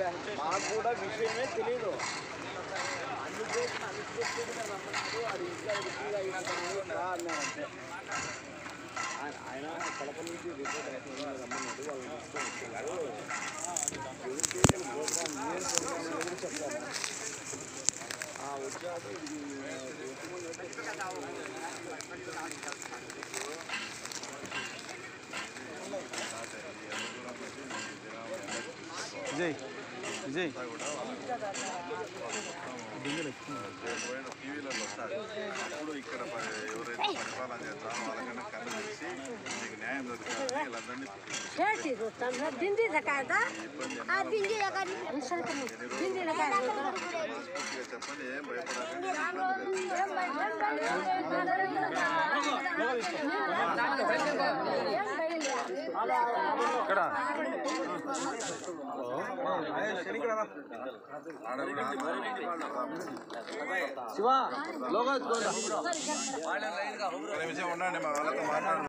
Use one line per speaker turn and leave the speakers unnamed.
మాకు కూడా విషయమే తెలియదు అందుకే అన్ఎక్స్పెక్టెడ్గా రమ్మన్నారు అది ఇంకా ఎక్కువగా అయినట్టు రా అన్నారంటే ఆయన ఆయన కడప నుంచి రిపోర్ట్ అయిపోయింది రమ్మన్నాడు వాళ్ళు తీసుకొని వచ్చారు ఎడ్యుకేషన్ ప్రోగ్రామ్ న్యూయర్ ప్రోగ్రామ్ గురించి చెప్తాను ఆ, వచ్చాక ఇది
విజయ్ విజయ్
టీవీలలో వస్తారు అప్పుడు ఇక్కడ ప- ఎవరైతే పరిపాలన చేస్తారో వాళ్ళకన్నా కళ్ళు తెరిచి మీకు న్యాయం దొరుకుతుంది వీళ్ళందరినీ
Certi, Rotterdam, Dindi da casa? Ah, Dindi da casa. Non so come. Dindi da casa.
మనస్ఫూర్తిగా చెప్పండి ఏం భయపడాలి
ఇక్కడ
శివ లోగా ఎత్తుకోండి
ఒక్క నిమిషం ఉండండి మా వాళ్ళతో మాట్లాడండి